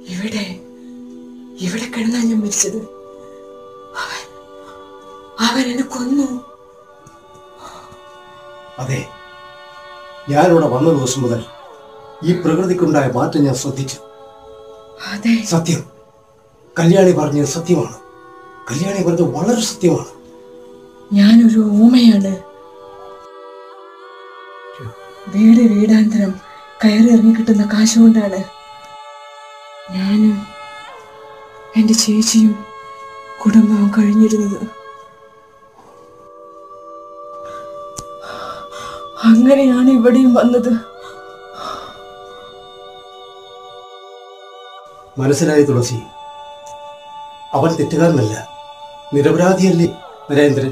ഇവിടെ ഇവിടെ കിടന്നാ ഞാൻ മരിച്ചത് അവൻ അവൻ എന്നെ കൊന്നു അതെ ഞാനിവിടെ വന്ന ദിവസം മുതൽ ഈ പ്രകൃതിക്കുണ്ടായ മാറ്റം ഞാൻ ശ്രദ്ധിച്ചു അതെ സത്യം കല്യാണി പറഞ്ഞത് സത്യമാണ് കല്യാണി പറഞ്ഞത് വളരെ സത്യമാണ് ഞാനൊരു ഊമയാണ് വീട് വീടാന്തരം കയറി ഇറങ്ങി കിട്ടുന്ന കാശ് കൊണ്ടാണ് ഞാനും എൻ്റെ ചേച്ചിയും കുടുംബവും കഴിഞ്ഞിരുന്നത് അങ്ങനെയാണ് ഇവിടെയും വന്നത് മനസ്സിലായി തുളസി അവൻ തെറ്റുകാരനല്ല നിരപരാധിയല്ലേ നരേന്ദ്രൻ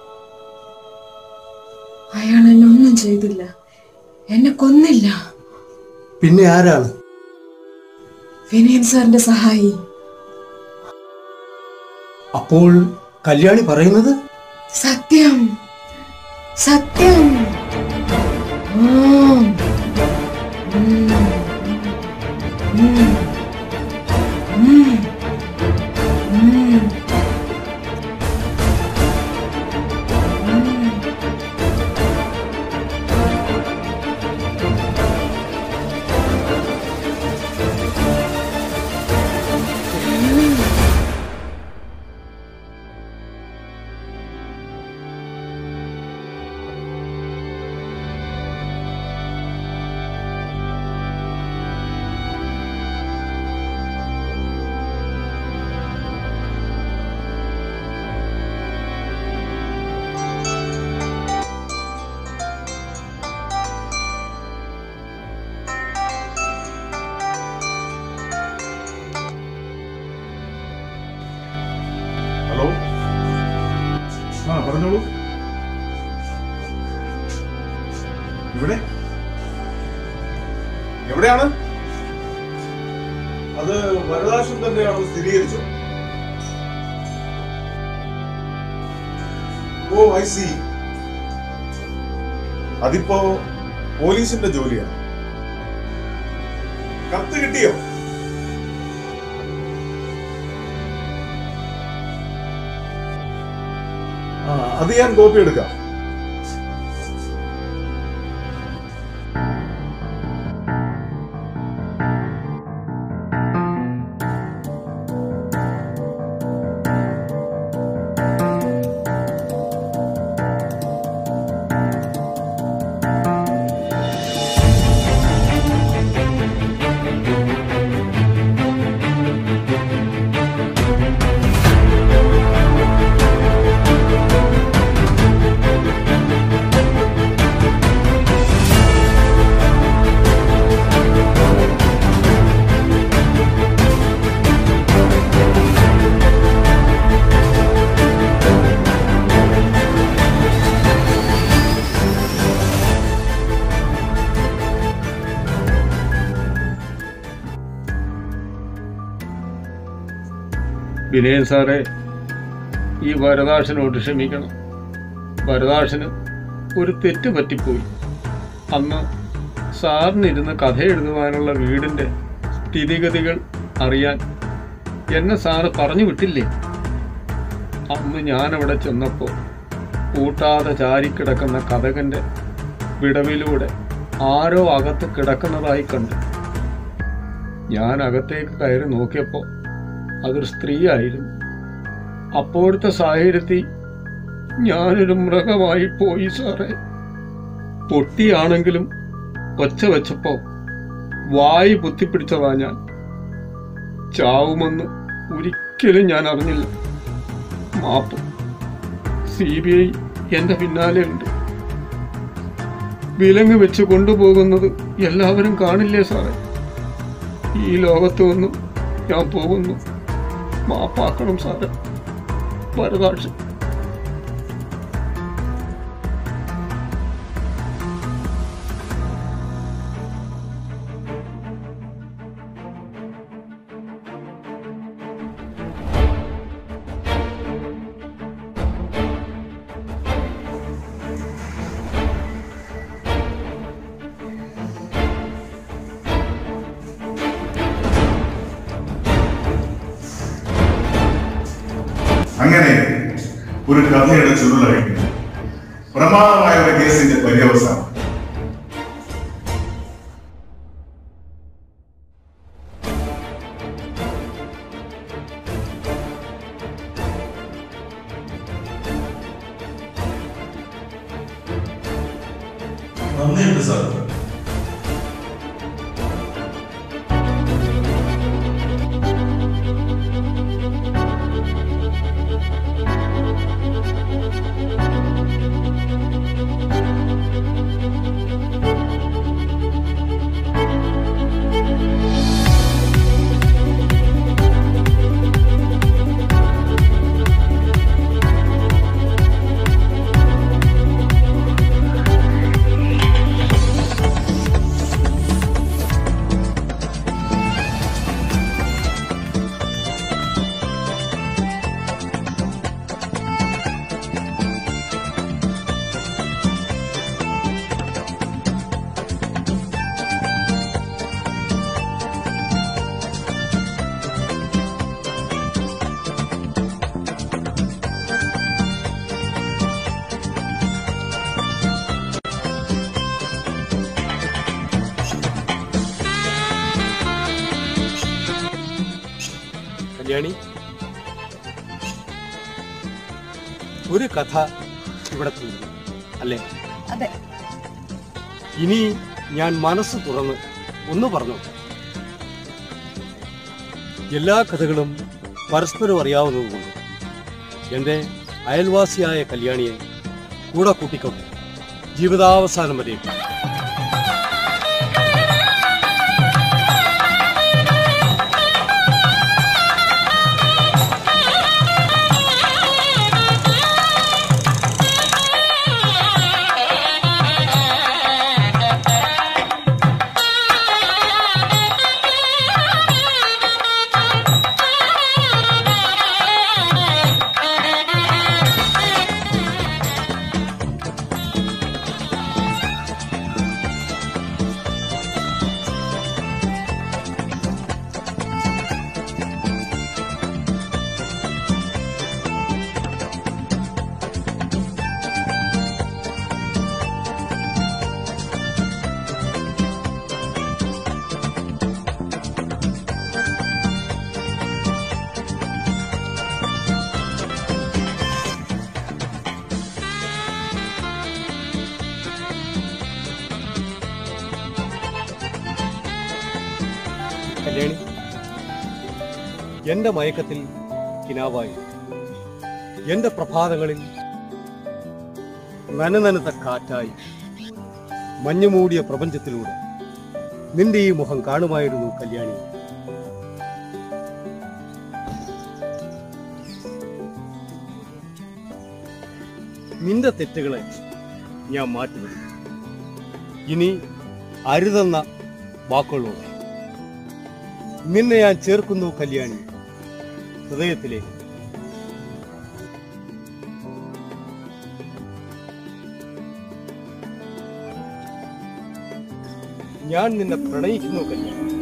അയാൾ എന്നെ ഒന്നും ചെയ്തില്ല എന്നെ കൊന്നില്ല പിന്നെ ആരാണ് വിനയൻ സാറിന്റെ സഹായി അപ്പോൾ കല്യാണി പറയുന്നത് സത്യം സത്യം ഉം. ഉം. ഉം. ഉം. ഉം. ഉം. ഹലോ ആ പറഞ്ഞോളൂ ഇവിടെ എവിടെയാണ് അത് വരദാശം തന്നെയാണെന്ന് സ്ഥിരീകരിച്ചു ഓ ഐ സി അതിപ്പോ പോലീസിന്റെ ജോലിയാണ് കത്ത് കിട്ടിയോ ആ അത് ഞാൻ കോപ്പി എടുക്കാം വിനയൻ സാറേ ഈ വരദാശനോട് ക്ഷമിക്കണം വരദാശന് ഒരു തെറ്റ് പറ്റിപ്പോയി അന്ന് സാറിനിരുന്ന് കഥ എഴുതുവാനുള്ള വീടിൻ്റെ സ്ഥിതിഗതികൾ അറിയാൻ എന്നെ സാറ് പറഞ്ഞു വിട്ടില്ലേ അന്ന് ഞാനവിടെ ചെന്നപ്പോൾ കൂട്ടാതെ ചാരിക്കിടക്കുന്ന കഥകൻ്റെ വിടവിലൂടെ ആരോ അകത്ത് കിടക്കുന്നതായി കണ്ടു ഞാൻ അകത്തേക്ക് കയറി നോക്കിയപ്പോൾ അതൊരു സ്ത്രീയായിരുന്നു അപ്പോഴത്തെ സാഹചര്യത്തിൽ ഞാനൊരു മൃഗമായി പോയി സാറേ പൊട്ടിയാണെങ്കിലും ഒച്ച വെച്ചപ്പോ വായി പൊത്തിപ്പിടിച്ചതാ ഞാൻ ചാവുമെന്ന് ഒരിക്കലും ഞാൻ അറിഞ്ഞില്ല മാപ്പ് സി ബി ഐ എന്റെ പിന്നാലെ ഉണ്ട് വിലങ്ങ് വെച്ച് കൊണ്ടുപോകുന്നത് എല്ലാവരും കാണില്ലേ സാറേ ഈ ലോകത്ത് നിന്നും ഞാൻ പോകുന്നു മാപ്പാക്കണം സാറേ വരദാക്ഷൻ ഒരു കഥയുടെ ചുരുളഴിക്കുന്നു പ്രമാദമായ ഒരു കേസിന്റെ പര്യവസാനം നന്ദിയുണ്ട് സാർ കല്യാണി ഒരു കഥ ഇവിടെ തീർന്നു അല്ലേ അതെ ഇനി ഞാൻ മനസ്സ് തുറന്ന് ഒന്ന് പറഞ്ഞു എല്ലാ കഥകളും പരസ്പരം അറിയാവുന്നതുകൊണ്ട് എൻ്റെ അയൽവാസിയായ കല്യാണിയെ കൂടെ കൂട്ടിക്കൊണ്ട് ജീവിതാവസാനം വരെ കല്യാണി എന്റെ മയക്കത്തിൽ കിനാവായി എന്റെ പ്രഭാതങ്ങളിൽ നനനനുത്ത കാറ്റായി മഞ്ഞുമൂടിയ പ്രപഞ്ചത്തിലൂടെ നിന്റെ ഈ മുഖം കാണുമായിരുന്നു കല്യാണി നിന്റെ തെറ്റുകളെ ഞാൻ മാറ്റിവരും ഇനി അരുതെന്ന വാക്കുകളോടെ നിന്നെ ഞാൻ ചേർക്കുന്നു കല്യാണി ഹൃദയത്തിലേക്ക് ഞാൻ നിന്നെ പ്രണയിക്കുന്നു കല്യാണി